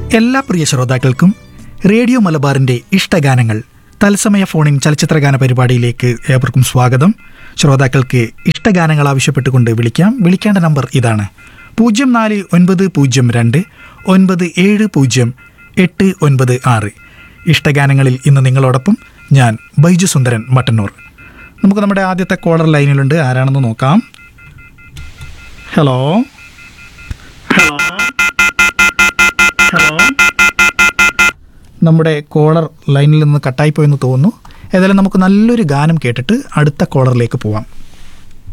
എല്ലാ പ്രിയ ശ്രോതാക്കൾക്കും റേഡിയോ മലബാറിന്റെ ഇഷ്ടഗാനങ്ങൾ തത്സമയ ഫോണിൻ ചലച്ചിത്രഗാന പരിപാടിയിലേക്ക് ഏവർക്കും സ്വാഗതം ശ്രോതാക്കൾക്ക് ഇഷ്ടഗാനങ്ങൾ ആവശ്യപ്പെട്ടുകൊണ്ട് വിളിക്കാം വിളിക്കേണ്ട നമ്പർ ഇതാണ് പൂജ്യം നാല് ഒൻപത് പൂജ്യം രണ്ട് ഒൻപത് ഏഴ് പൂജ്യം എട്ട് ഒൻപത് ആറ് ഇഷ്ടഗാനങ്ങളിൽ ഇന്ന് നിങ്ങളോടൊപ്പം ഞാൻ ബൈജു സുന്ദരൻ മട്ടന്നൂർ നമുക്ക് നമ്മുടെ ആദ്യത്തെ കോളർ ലൈനിലുണ്ട് ആരാണെന്ന് നോക്കാം ഹലോ ഹലോ ഹലോ നമ്മുടെ കോളർ ലൈനിൽ നിന്ന് കട്ടായി പോയെന്ന് തോന്നുന്നു ഏതായാലും നമുക്ക് നല്ലൊരു ഗാനം കേട്ടിട്ട് അടുത്ത കോളറിലേക്ക് പോവാം